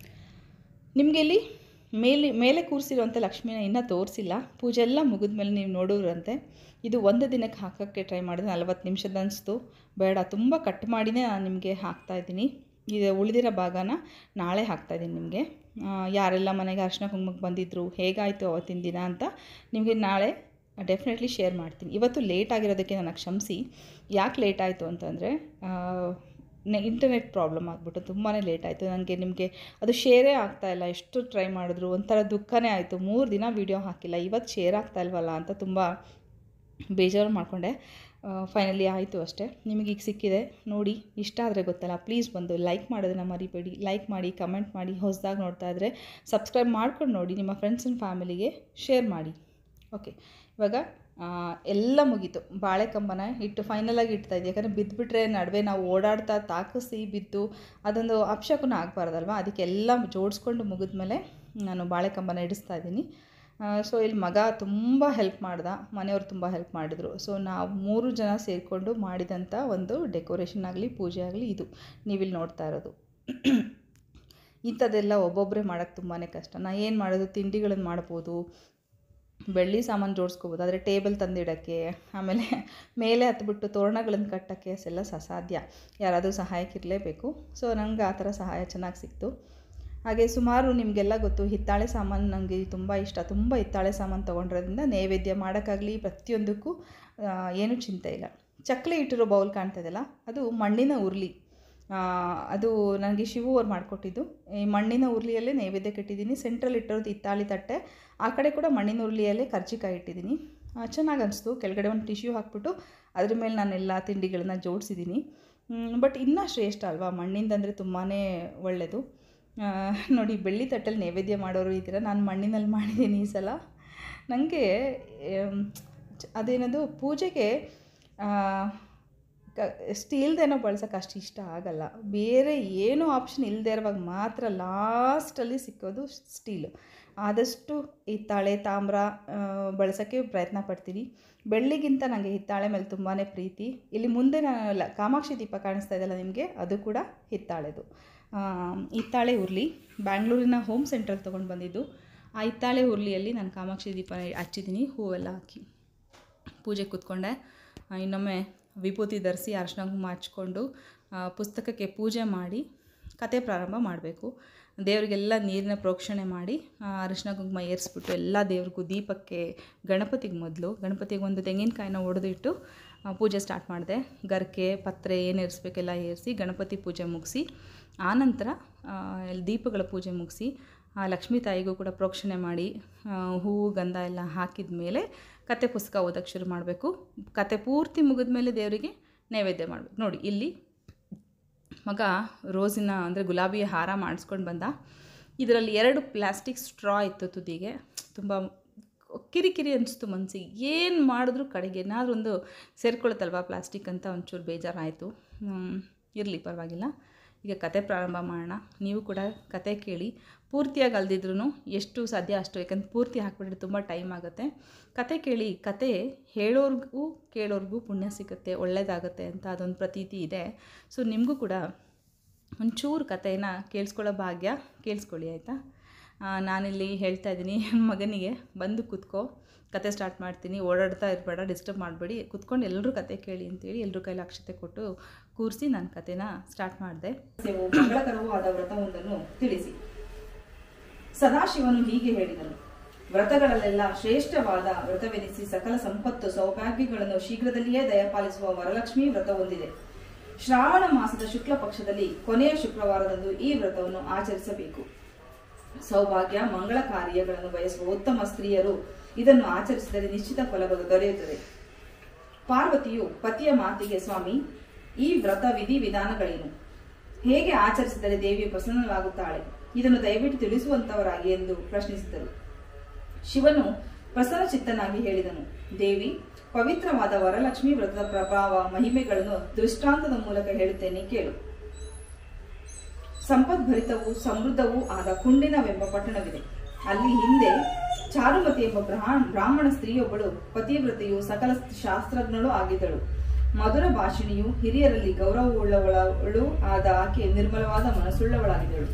ನಿಮಗೆ ಇಲ್ಲಿ ಮೇಲೆ ಮೇಲೆ ಕೂರಿಸಿರುವಂಥ ಲಕ್ಷ್ಮಿನ ಇನ್ನೂ ತೋರಿಸಿಲ್ಲ ಪೂಜೆ ಎಲ್ಲ ಮುಗಿದ ಮೇಲೆ ನೀವು ನೋಡೋರಂತೆ ಇದು ಒಂದು ದಿನಕ್ಕೆ ಹಾಕೋಕ್ಕೆ ಟ್ರೈ ಮಾಡಿದೆ ನಲ್ವತ್ತು ನಿಮಿಷದ ಅನಿಸ್ತು ಬೇಡ ತುಂಬ ಕಟ್ ಮಾಡಿನೇ ನಾನು ನಿಮಗೆ ಹಾಕ್ತಾಯಿದ್ದೀನಿ ಇದು ಉಳಿದಿರೋ ಭಾಗನ ನಾಳೆ ಹಾಕ್ತಾಯಿದ್ದೀನಿ ನಿಮಗೆ ಯಾರೆಲ್ಲ ಮನೆಗೆ ಅರ್ಶಿನ ಕುಂಕುಮಕ್ಕೆ ಬಂದಿದ್ದರು ಹೇಗಾಯಿತು ಅವತ್ತಿನ ದಿನ ಅಂತ ನಿಮಗೆ ನಾಳೆ ಡೆಫಿನೆಟ್ಲಿ ಶೇರ್ ಮಾಡ್ತೀನಿ ಇವತ್ತು ಲೇಟ್ ಆಗಿರೋದಕ್ಕೆ ನನಗೆ ಕ್ಷಮಿಸಿ ಯಾಕೆ ಲೇಟ್ ಆಯಿತು ಅಂತಂದರೆ ನೆ ಇಂಟರ್ನೆಟ್ ಪ್ರಾಬ್ಲಮ್ ಆಗಿಬಿಟ್ಟು ತುಂಬಾ ಲೇಟ್ ಆಯಿತು ನನಗೆ ನಿಮಗೆ ಅದು ಶೇರೇ ಆಗ್ತಾಯಿಲ್ಲ ಎಷ್ಟು ಟ್ರೈ ಮಾಡಿದ್ರು ಒಂಥರ ದುಃಖನೇ ಆಯಿತು ಮೂರು ದಿನ ವೀಡಿಯೋ ಹಾಕಿಲ್ಲ ಇವತ್ತು ಶೇರ್ ಆಗ್ತಾ ಇಲ್ವಲ್ಲ ಅಂತ ತುಂಬ ಬೇಜಾರು ಮಾಡಿಕೊಂಡೆ ಫೈನಲಿ ಆಯಿತು ಅಷ್ಟೇ ನಿಮಗೆ ಈಗ ಸಿಕ್ಕಿದೆ ನೋಡಿ ಇಷ್ಟ ಆದರೆ ಗೊತ್ತಲ್ಲ ಪ್ಲೀಸ್ ಬಂದು ಲೈಕ್ ಮಾಡೋದನ್ನ ಮರಿಬೇಡಿ ಲೈಕ್ ಮಾಡಿ ಕಮೆಂಟ್ ಮಾಡಿ ಹೊಸದಾಗಿ ನೋಡ್ತಾ ಇದ್ದರೆ ಸಬ್ಸ್ಕ್ರೈಬ್ ಮಾಡ್ಕೊಂಡು ನೋಡಿ ನಿಮ್ಮ ಫ್ರೆಂಡ್ಸ್ ಆ್ಯಂಡ್ ಫ್ಯಾಮಿಲಿಗೆ ಶೇರ್ ಮಾಡಿ ಓಕೆ ಇವಾಗ ಆ, ಎಲ್ಲ ಮುಗೀತು ಬಾಳೆಕಂಬನ ಇಟ್ಟು ಫೈನಲಾಗಿ ಇಡ್ತಾ ಇದ್ದೆ ಯಾಕಂದರೆ ಬಿದ್ದುಬಿಟ್ರೆ ನಡುವೆ ನಾವು ಓಡಾಡ್ತಾ ತಾಕಿಸಿ ಬಿದ್ದು ಅದೊಂದು ಅಪಶಕುನ ಆಗಬಾರ್ದಲ್ವ ಅದಕ್ಕೆ ಎಲ್ಲ ಜೋಡಿಸ್ಕೊಂಡು ಮುಗಿದ್ಮೇಲೆ ನಾನು ಬಾಳೆಕಂಬನ ಇಡಿಸ್ತಾ ಇದ್ದೀನಿ ಸೊ ಇಲ್ಲಿ ಮಗ ತುಂಬ ಹೆಲ್ಪ್ ಮಾಡ್ದ ಮನೆಯವರು ತುಂಬ ಹೆಲ್ಪ್ ಮಾಡಿದರು ಸೊ ನಾವು ಮೂರು ಜನ ಸೇರಿಕೊಂಡು ಮಾಡಿದಂಥ ಒಂದು ಡೆಕೋರೇಷನ್ ಆಗಲಿ ಪೂಜೆ ಆಗಲಿ ಇದು ನೀವಿಲ್ಲಿ ನೋಡ್ತಾ ಇರೋದು ಇಂಥದ್ದೆಲ್ಲ ಒಬ್ಬೊಬ್ಬರೇ ಮಾಡೋಕ್ಕೆ ತುಂಬಾ ಕಷ್ಟ ನಾ ಏನು ಮಾಡೋದು ತಿಂಡಿಗಳನ್ನು ಮಾಡ್ಬೋದು ಬೆಳ್ಳಿ ಸಾಮಾನು ಜೋಡಿಸ್ಕೋಬೋದು ಆದರೆ ಟೇಬಲ್ ತಂದಿಡೋಕ್ಕೆ ಆಮೇಲೆ ಮೇಲೆ ಹತ್ಬಿಟ್ಟು ತೋರಣಗಳನ್ನು ಕಟ್ಟೋಕ್ಕೆ ಅಷ್ಟೆಲ್ಲ ಅಸಾಧ್ಯ ಯಾರಾದರೂ ಸಹಾಯಕ್ಕೆ ಇರಲೇಬೇಕು ಸೊ ನಂಗೆ ಆ ಥರ ಸಹಾಯ ಚೆನ್ನಾಗಿ ಸಿಕ್ತು ಹಾಗೆ ಸುಮಾರು ನಿಮಗೆಲ್ಲ ಗೊತ್ತು ಹಿತ್ತಾಳೆ ಸಾಮಾನು ನನಗೆ ತುಂಬ ಇಷ್ಟ ತುಂಬ ಹಿತ್ತಾಳೆ ಸಾಮಾನು ತೊಗೊಂಡಿರೋದ್ರಿಂದ ನೈವೇದ್ಯ ಮಾಡೋಕ್ಕಾಗಲಿ ಪ್ರತಿಯೊಂದಕ್ಕೂ ಆ, ಏನೂ ಚಿಂತೆ ಇಲ್ಲ ಚಕ್ಕಲಿ ಇಟ್ಟಿರೋ ಬೌಲ್ ಕಾಣ್ತದಲ್ಲ ಅದು ಮಣ್ಣಿನ ಉರುಳಿ ಆ, ಅದು ನನಗೆ ಶಿವು ಅವ್ರು ಮಾಡಿಕೊಟ್ಟಿದ್ದು ಈ ಮಣ್ಣಿನ ಉರುಳಿಯಲ್ಲೇ ನೈವೇದ್ಯ ಕಟ್ಟಿದ್ದೀನಿ ಸೆಂಟ್ರಲ್ ಇಟ್ಟಿರೋದು ಹಿತ್ತಾಳಿ ತಟ್ಟೆ ಆ ಕಡೆ ಕೂಡ ಮಣ್ಣಿನ ಉರುಳಿಯಲ್ಲೇ ಕರ್ಜಿಕಾಯಿ ಇಟ್ಟಿದ್ದೀನಿ ಚೆನ್ನಾಗಿ ಅನಿಸ್ತು ಕೆಳಗಡೆ ಒಂದು ಟಿಶ್ಯೂ ಹಾಕ್ಬಿಟ್ಟು ಅದ್ರ ಮೇಲೆ ನಾನೆಲ್ಲ ತಿಂಡಿಗಳನ್ನ ಜೋಡಿಸಿದ್ದೀನಿ ಬಟ್ ಇನ್ನೂ ಶ್ರೇಷ್ಠ ಅಲ್ವಾ ಮಣ್ಣಿಂದಂದರೆ ತುಂಬಾ ಒಳ್ಳೆಯದು ಆ, ನೋಡಿ ಬೆಳ್ಳಿ ತಟ್ಟಲ್ಲಿ ನೈವೇದ್ಯ ಮಾಡೋರು ಇದ್ದೀರ ನಾನು ಮಣ್ಣಿನಲ್ಲಿ ಮಾಡಿದ್ದೀನಿ ಈ ಸಲ ನನಗೆ ಅದೇನದು ಪೂಜೆಗೆ ಆ, ಕ ಸ್ಟೀಲ್ದೇನೋ ಬಳಸೋಕೆ ಅಷ್ಟು ಇಷ್ಟ ಆಗಲ್ಲ ಬೇರೆ ಏನೂ ಆಪ್ಷನ್ ಇಲ್ಲದೆ ಇರುವಾಗ ಮಾತ್ರ ಲಾಸ್ಟಲ್ಲಿ ಸಿಕ್ಕೋದು ಸ್ಟೀಲು ಆದಷ್ಟು ಹಿತ್ತಾಳೆ ತಾಮ್ರ ಬಳಸೋಕ್ಕೆ ಪ್ರಯತ್ನ ಪಡ್ತೀನಿ ಬೆಳ್ಳಿಗಿಂತ ನನಗೆ ಹಿತ್ತಾಳೆ ಮೇಲೆ ತುಂಬಾ ಪ್ರೀತಿ ಇಲ್ಲಿ ಮುಂದೆ ನಾನು ಲ- ಕಾಮಾಕ್ಷಿ ದೀಪ ಕಾಣಿಸ್ತಾ ಇದೆಯಲ್ಲ ನಿಮಗೆ ಅದು ಕೂಡ ಹಿತ್ತಾಳೆದು ಆ, ಹಿತ್ತಾಳೆ ಉರುಳಿ ಬ್ಯಾಂಗ್ಳೂರಿನ ಹೋಮ್ ಸೆಂಟ್ರಲ್ಲಿ ತೊಗೊಂಡು ಬಂದಿದ್ದು ಆ ಹಿತ್ತಾಳೆ ಉರುಳಿಯಲ್ಲಿ ನಾನು ಕಾಮಾಕ್ಷಿ ದೀಪ ಹಚ್ಚಿದ್ದೀನಿ ಹೂವೆಲ್ಲ ಹಾಕಿ ಪೂಜೆ ಕೂತ್ಕೊಂಡೆ ಆ, ಇನ್ನೊಮ್ಮೆ ವಿಭೂತಿ ಧರಿಸಿ ಅರ್ಶಿನ ಕುಂಕುಮ ಹಚ್ಕೊಂಡು ಆ, ಪುಸ್ತಕಕ್ಕೆ ಪೂಜೆ ಮಾಡಿ ಕತೆ ಪ್ರಾರಂಭ ಮಾಡಬೇಕು ದೇವರಿಗೆಲ್ಲ ನೀರಿನ ಪ್ರೋಕ್ಷಣೆ ಮಾಡಿ ಆ, ಅರಿಶಿನ ಕುಂಕುಮ ಏರಿಸ್ಬಿಟ್ಟು ಎಲ್ಲ ದೇವ್ರಿಗೂ ದೀಪಕ್ಕೆ ಗಣಪತಿಗೆ ಮೊದಲು ಗಣಪತಿಗೆ ಒಂದು ತೆಂಗಿನಕಾಯಿನ ಒಡೆದಿಟ್ಟು ಆ, ಪೂಜೆ ಸ್ಟಾರ್ಟ್ ಮಾಡಿದೆ ಗರ್ಕೆ ಪತ್ರೆ ಏನು ಏರಿಸ್ಬೇಕೆಲ್ಲ ಏರಿಸಿ ಗಣಪತಿ ಪೂಜೆ ಮುಗಿಸಿ ಆನಂತರ ಆ, ಇಲ್ಲಿ ದೀಪಗಳ ಪೂಜೆ ಮುಗಿಸಿ ಆ ಲಕ್ಷ್ಮೀ ತಾಯಿಗೂ ಕೂಡ ಪ್ರೋಕ್ಷಣೆ ಮಾಡಿ ಆ, ಹೂವು ಗಂಧ ಎಲ್ಲ ಹಾಕಿದ ಮೇಲೆ ಕತೆ ಪುಸ್ತಕ ಓದೋಕ್ಕೆ ಶುರು ಮಾಡಬೇಕು ಕತೆ ಪೂರ್ತಿ ಮುಗಿದ ಮೇಲೆ ದೇವರಿಗೆ ನೈವೇದ್ಯ ಮಾಡಬೇಕು ನೋಡಿ ಇಲ್ಲಿ ಮಗ ರೋಸಿನ ಅಂದರೆ ಗುಲಾಬಿಯ ಹಾರ ಮಾಡಿಸ್ಕೊಂಡು ಬಂದ ಇದರಲ್ಲಿ ಎರಡು ಪ್ಲಾಸ್ಟಿಕ್ ಸ್ಟ್ರಾ ಇತ್ತು ತುದಿಗೆ ತುಂಬ ಕಿರಿಕಿರಿ ಅನಿಸ್ತು ಮನಸ್ಸಿಗೆ ಏನು ಮಾಡಿದ್ರು ಕಡೆಗೆ ಏನಾದರೂ ಒಂದು ಸೇರ್ಕೊಳುತ್ತಲ್ವ ಪ್ಲಾಸ್ಟಿಕ್ ಅಂತ ಒಂಚೂರು ಬೇಜಾರಾಯಿತು ಇರಲಿ ಪರವಾಗಿಲ್ಲ ಈಗ ಕತೆ ಪ್ರಾರಂಭ ಮಾಡೋಣ ನೀವು ಕೂಡ ಕತೆ ಕೇಳಿ ಪೂರ್ತಿಯಾಗಿ ಅಲ್ದಿದ್ರೂ ಎಷ್ಟು ಸಾಧ್ಯ ಅಷ್ಟು ಯಾಕಂದ್ರೆ ಪೂರ್ತಿ ಹಾಕ್ಬಿಟ್ರೆ ತುಂಬ ಟೈಮ್ ಆಗುತ್ತೆ ಕತೆ ಕೇಳಿ ಕತೆ ಹೇಳೋರ್ಗೂ ಕೇಳೋರ್ಗೂ ಪುಣ್ಯ ಸಿಗುತ್ತೆ ಒಳ್ಳೆಯದಾಗುತ್ತೆ ಅಂತ ಅದೊಂದು ಪ್ರತೀತಿ ಇದೆ ಸೊ ನಿಮಗೂ ಕೂಡ ಒಂಚೂರು ಕಥೆನ ಕೇಳಿಸ್ಕೊಳ್ಳೋ ಭಾಗ್ಯ ಕೇಳಿಸ್ಕೊಳ್ಳಿ ಆಯಿತಾ ನಾನಿಲ್ಲಿ ಹೇಳ್ತಾ ಇದ್ದೀನಿ ಮಗನಿಗೆ ಬಂದು ಕೂತ್ಕೋ ಕತೆ ಸ್ಟಾರ್ಟ್ ಮಾಡ್ತೀನಿ ಓಡಾಡ್ತಾ ಇರಬೇಡ ಡಿಸ್ಟರ್ಬ್ ಮಾಡಬೇಡಿ ಕೂತ್ಕೊಂಡು ಎಲ್ಲರೂ ಕತೆ ಕೇಳಿ ಅಂತೇಳಿ ಎಲ್ಲರೂ ಕೈಲಿ ಅಕ್ಷತೆ ಕೊಟ್ಟು ಕೂರಿಸಿ ನಾನು ಕತೆನ ಸ್ಟಾರ್ಟ್ ಮಾಡಿದೆ ಮಂಗಳಕರವೂ ಆದ ವ್ರತವೊಂದನ್ನು ತಿಳಿಸಿ ಸದಾಶಿವನು ಹೀಗೆ ಹೇಳಿದನು ವ್ರತಗಳಲ್ಲೆಲ್ಲ ಶ್ರೇಷ್ಠವಾದ ವ್ರತವೆನಿಸಿ ಸಕಲ ಸಂಪತ್ತು ಸೌಭಾಗ್ಯಗಳನ್ನು ಶೀಘ್ರದಲ್ಲಿಯೇ ದಯಪಾಲಿಸುವ ವರಲಕ್ಷ್ಮಿ ವ್ರತ ಹೊಂದಿದೆ ಶ್ರಾವಣ ಮಾಸದ ಶುಕ್ಲ ಪಕ್ಷದಲ್ಲಿ ಕೊನೆಯ ಶುಕ್ರವಾರದಂದು ಈ ವ್ರತವನ್ನು ಆಚರಿಸಬೇಕು ಸೌಭಾಗ್ಯ ಮಂಗಳ ಕಾರ್ಯಗಳನ್ನು ಬಯಸುವ ಉತ್ತಮ ಸ್ತ್ರೀಯರು ಇದನ್ನು ಆಚರಿಸಿದರೆ ನಿಶ್ಚಿತ ಫಲ ದೊರೆಯುತ್ತದೆ ಪಾರ್ವತಿಯು ಪತಿಯ ಮಾತಿಗೆ ಸ್ವಾಮಿ ಈ ವ್ರತ ವಿಧಿ ವಿಧಾನಗಳೇನು ಹೇಗೆ ಆಚರಿಸಿದರೆ ದೇವಿಯು ಪ್ರಸನ್ನಳಾಗುತ್ತಾಳೆ ಇದನ್ನು ದಯವಿಟ್ಟು ತಿಳಿಸುವಂತವರಾಗಿ ಎಂದು ಪ್ರಶ್ನಿಸಿದರು ಶಿವನು ಪ್ರಸನ್ನಚಿತ್ತನಾಗಿ ಹೇಳಿದನು ದೇವಿ ಪವಿತ್ರವಾದ ವರಲಕ್ಷ್ಮಿ ವ್ರತದ ಪ್ರಭಾವ ಮಹಿಮೆಗಳನ್ನು ದೃಷ್ಟಾಂತದ ಮೂಲಕ ಹೇಳುತ್ತೇನೆ ಕೇಳು ಸಂಪದ್ಭರಿತವೂ ಸಮೃದ್ಧವೂ ಆದ ಕುಂಡಿನವೆಂಬ ಪಟ್ಟಣವಿದೆ ಅಲ್ಲಿ ಹಿಂದೆ ಚಾರುಮತಿ ಎಂಬ ಬ್ರಾಹ್ಮ- ಬ್ರಾಹ್ಮಣ ಸ್ತ್ರೀಯೊಬ್ಬಳು ಪತಿವ್ರತೆಯು ಸಕಲ ಶಾಸ್ತ್ರಜ್ಞಳು ಆಗಿದ್ದಳು ಮಧುರ ಭಾಷಿಣಿಯು ಹಿರಿಯರಲ್ಲಿ ಗೌರವವುಳ್ಳವಳವಳು ಆದ ಆಕೆ ನಿರ್ಮಲವಾದ ಮನಸ್ಸುಳ್ಳವಳಾಗಿದ್ದಳು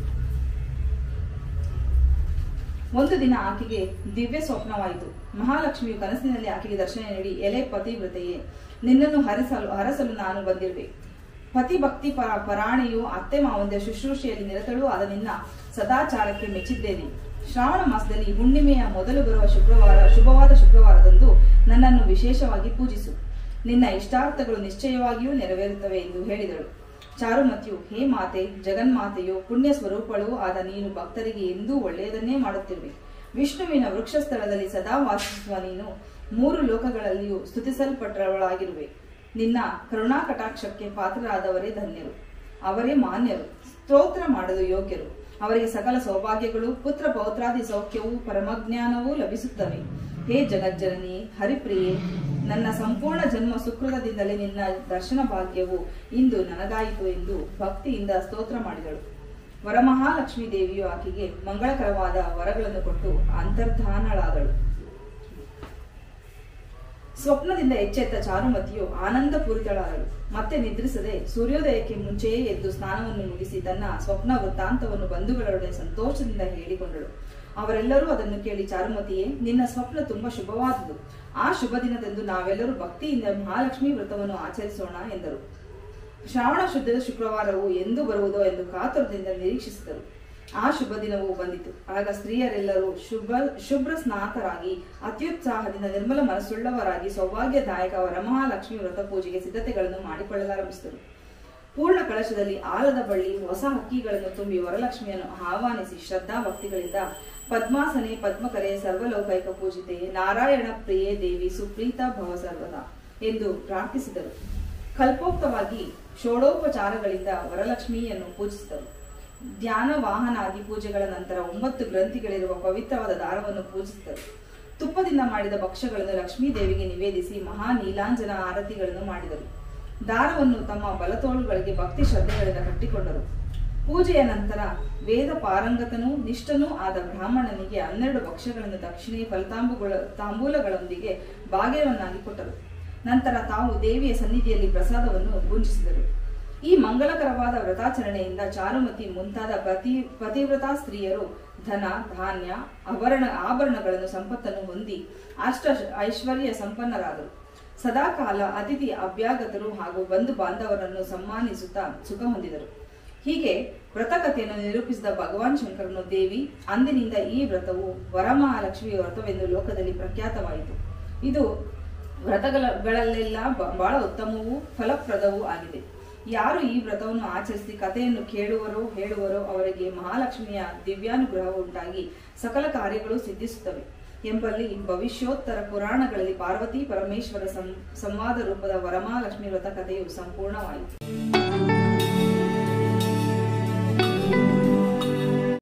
ಒಂದು ದಿನ ಆಕೆಗೆ ದಿವ್ಯ ಸ್ವಪ್ನವಾಯಿತು ಮಹಾಲಕ್ಷ್ಮಿಯು ಕನಸಿನಲ್ಲಿ ಆಕೆಗೆ ದರ್ಶನ ನೀಡಿ ಎಲೆ ಪತಿವ್ರತೆಯೇ ನಿನ್ನನ್ನು ಹರಿಸಲು ಹರಸಲು ನಾನು ಬಂದಿರುವೆ ಪತಿ ಭಕ್ತಿ ಪರ ಪರಾಣೆಯು ಅತ್ತೆ ಮಾವಂದಿರ ಶುಶ್ರೂಷೆಯಲ್ಲಿ ನಿರತಳು ಆದ ನಿನ್ನ ಸದಾಚಾರಕ್ಕೆ ಮೆಚ್ಚಿದ್ದೇನೆ ಶ್ರಾವಣ ಮಾಸದಲ್ಲಿ ಹುಣ್ಣಿಮೆಯ ಮೊದಲು ಬರುವ ಶುಕ್ರವಾರ ಶುಭವಾದ ಶುಕ್ರವಾರದಂದು ನನ್ನನ್ನು ವಿಶೇಷವಾಗಿ ಪೂಜಿಸು ನಿನ್ನ ಇಷ್ಟಾರ್ಥಗಳು ನಿಶ್ಚಯವಾಗಿಯೂ ನೆರವೇರುತ್ತವೆ ಎಂದು ಹೇಳಿದಳು ಚಾರುಮತಿಯು ಹೇ ಮಾತೆ ಜಗನ್ಮಾತೆಯು ಪುಣ್ಯ ಸ್ವರೂಪಳೂ ಆದ ನೀನು ಭಕ್ತರಿಗೆ ಎಂದೂ ಒಳ್ಳೆಯದನ್ನೇ ಮಾಡುತ್ತಿರುವೆ ವಿಷ್ಣುವಿನ ವೃಕ್ಷ ಸ್ಥಳದಲ್ಲಿ ಸದಾ ವಾಸಿಸುವ ನೀನು ಮೂರು ಲೋಕಗಳಲ್ಲಿಯೂ ಸ್ತುತಿಸಲ್ಪಟ್ಟವಳಾಗಿರುವೆ ನಿನ್ನ ಕರುಣಾ ಕಟಾಕ್ಷಕ್ಕೆ ಪಾತ್ರರಾದವರೇ ಧನ್ಯರು ಅವರೇ ಮಾನ್ಯರು ಸ್ತೋತ್ರ ಮಾಡಲು ಯೋಗ್ಯರು ಅವರಿಗೆ ಸಕಲ ಸೌಭಾಗ್ಯಗಳು ಪುತ್ರ ಪೌತ್ರಾದಿ ಸೌಖ್ಯವೂ ಪರಮಜ್ಞಾನವೂ ಲಭಿಸುತ್ತವೆ ಹೇ ಜಗಜ್ಜನನಿ ಹರಿಪ್ರಿಯೆ ನನ್ನ ಸಂಪೂರ್ಣ ಜನ್ಮ ಸುಕೃತದಿಂದಲೇ ನಿನ್ನ ದರ್ಶನ ಭಾಗ್ಯವು ಇಂದು ನನಗಾಯಿತು ಎಂದು ಭಕ್ತಿಯಿಂದ ಸ್ತೋತ್ರ ಮಾಡಿದಳು ವರಮಹಾಲಕ್ಷ್ಮೀ ದೇವಿಯು ಆಕೆಗೆ ಮಂಗಳಕರವಾದ ವರಗಳನ್ನು ಕೊಟ್ಟು ಅಂತರ್ಧಾನಳಾದಳು ಸ್ವಪ್ನದಿಂದ ಎಚ್ಚೆತ್ತ ಚಾರುಮತಿಯು ಆನಂದಪೂರಿತಳಾದಳು ಮತ್ತೆ ನಿದ್ರಿಸದೆ ಸೂರ್ಯೋದಯಕ್ಕೆ ಮುಂಚೆಯೇ ಎದ್ದು ಸ್ನಾನವನ್ನು ಮುಗಿಸಿ ತನ್ನ ಸ್ವಪ್ನ ವೃತ್ತಾಂತವನ್ನು ಬಂಧುಗಳೊಡನೆ ಸಂತೋಷದಿಂದ ಹೇಳಿಕೊಂಡಳು ಅವರೆಲ್ಲರೂ ಅದನ್ನು ಕೇಳಿ ಚಾರುಮತಿಯೇ ನಿನ್ನ ಸ್ವಪ್ನ ತುಂಬಾ ಶುಭವಾದುದು ಆ ಶುಭ ದಿನದಂದು ನಾವೆಲ್ಲರೂ ಭಕ್ತಿಯಿಂದ ಮಹಾಲಕ್ಷ್ಮಿ ವ್ರತವನ್ನು ಆಚರಿಸೋಣ ಎಂದರು ಶ್ರಾವಣ ಶುದ್ಧದ ಶುಕ್ರವಾರವು ಎಂದು ಬರುವುದೋ ಎಂದು ಕಾತುರದಿಂದ ನಿರೀಕ್ಷಿಸಿದರು ಆ ಶುಭ ದಿನವೂ ಬಂದಿತು ಆಗ ಸ್ತ್ರೀಯರೆಲ್ಲರೂ ಶುಭ ಶುಭ್ರ ಸ್ನಾತರಾಗಿ ಅತ್ಯುತ್ಸಾಹದಿಂದ ನಿರ್ಮಲ ಮನಸ್ಸುಳ್ಳವರಾಗಿ ಸೌಭಾಗ್ಯದಾಯಕ ವರಮಹಾಲಕ್ಷ್ಮಿ ವ್ರತ ಪೂಜೆಗೆ ಸಿದ್ಧತೆಗಳನ್ನು ಮಾಡಿಕೊಳ್ಳಲಾರಂಭಿಸಿದರು ಪೂರ್ಣ ಕಳಶದಲ್ಲಿ ಆಲದ ಬಳ್ಳಿ ಹೊಸ ಹಕ್ಕಿಗಳನ್ನು ತುಂಬಿ ವರಲಕ್ಷ್ಮಿಯನ್ನು ಆಹ್ವಾನಿಸಿ ಶ್ರದ್ಧಾ ಭಕ್ತಿಗಳಿಂದ ಪದ್ಮಾಸನೆ ಪದ್ಮಕರೆ ಸರ್ವಲೌಕೈಕ ಪೂಜಿತೆ ನಾರಾಯಣ ಪ್ರಿಯೇ ದೇವಿ ಸುಪ್ರೀತ ಭವ ಸರ್ವದಾ ಎಂದು ಪ್ರಾರ್ಥಿಸಿದರು ಕಲ್ಪೋಕ್ತವಾಗಿ ಷೋಡೋಪಚಾರಗಳಿಂದ ವರಲಕ್ಷ್ಮಿಯನ್ನು ಪೂಜಿಸಿದರು ಧ್ಯಾನ ವಾಹನಾದಿ ಪೂಜೆಗಳ ನಂತರ ಒಂಬತ್ತು ಗ್ರಂಥಿಗಳಿರುವ ಪವಿತ್ರವಾದ ದಾರವನ್ನು ಪೂಜಿಸಿದರು ತುಪ್ಪದಿಂದ ಮಾಡಿದ ಭಕ್ಷ್ಯಗಳನ್ನು ಲಕ್ಷ್ಮೀ ದೇವಿಗೆ ನಿವೇದಿಸಿ ಮಹಾ ನೀಲಾಂಜನ ಆರತಿಗಳನ್ನು ಮಾಡಿದರು ದಾರವನ್ನು ತಮ್ಮ ಬಲತೋಳುಗಳಿಗೆ ಭಕ್ತಿ ಶ್ರದ್ಧೆಗಳಿಂದ ಕಟ್ಟಿಕೊಂಡರು ಪೂಜೆಯ ನಂತರ ವೇದ ಪಾರಂಗತನೂ ನಿಷ್ಠನೂ ಆದ ಬ್ರಾಹ್ಮಣನಿಗೆ ಹನ್ನೆರಡು ಭಕ್ಷ್ಯಗಳನ್ನು ದಕ್ಷಿಣೆ ಫಲಿತಾಂಬುಗಳ ತಾಂಬೂಲಗಳೊಂದಿಗೆ ಭಾಗ್ಯವನ್ನಾಗಿ ಕೊಟ್ಟರು ನಂತರ ತಾವು ದೇವಿಯ ಸನ್ನಿಧಿಯಲ್ಲಿ ಪ್ರಸಾದವನ್ನು ಭುಂಜಿಸಿದರು ಈ ಮಂಗಲಕರವಾದ ವ್ರತಾಚರಣೆಯಿಂದ ಚಾರುಮತಿ ಮುಂತಾದ ಪತಿ ಪತಿವ್ರತಾ ಸ್ತ್ರೀಯರು ಧನ ಧಾನ್ಯ ಆಭರಣ ಆಭರಣಗಳನ್ನು ಸಂಪತ್ತನ್ನು ಹೊಂದಿ ಅಷ್ಟ ಐಶ್ವರ್ಯ ಸಂಪನ್ನರಾದರು ಸದಾಕಾಲ ಅತಿಥಿ ಅಭ್ಯಾಗತರು ಹಾಗೂ ಬಂಧು ಬಾಂಧವರನ್ನು ಸನ್ಮಾನಿಸುತ್ತಾ ಸುಖ ಹೊಂದಿದರು ಹೀಗೆ ವ್ರತಕಥೆಯನ್ನು ನಿರೂಪಿಸಿದ ಭಗವಾನ್ ಶಂಕರನು ದೇವಿ ಅಂದಿನಿಂದ ಈ ವ್ರತವು ವರಮಹಾಲಕ್ಷ್ಮಿಯ ವ್ರತವೆಂದು ಲೋಕದಲ್ಲಿ ಪ್ರಖ್ಯಾತವಾಯಿತು ಇದು ವ್ರತಗಳಲ್ಲೆಲ್ಲ ಬ- ಬಹಳ ಉತ್ತಮವೂ ಫಲಪ್ರದವೂ ಆಗಿದೆ ಯಾರು ಈ ವ್ರತವನ್ನು ಆಚರಿಸಿ ಕಥೆಯನ್ನು ಕೇಳುವರೋ ಹೇಳುವರೋ ಅವರಿಗೆ ಮಹಾಲಕ್ಷ್ಮಿಯ ದಿವ್ಯಾನುಗ್ರಹ ಉಂಟಾಗಿ ಸಕಲ ಕಾರ್ಯಗಳು ಸಿದ್ಧಿಸುತ್ತವೆ ಎಂಬಲ್ಲಿ ಭವಿಷ್ಯೋತ್ತರ ಪುರಾಣಗಳಲ್ಲಿ ಪಾರ್ವತಿ ಪರಮೇಶ್ವರ ಸಂ ಸಂವಾದ ರೂಪದ ವರಮಹಾಲಕ್ಷ್ಮಿ ವ್ರತ ಕಥೆಯು ಸಂಪೂರ್ಣವಾಯಿತು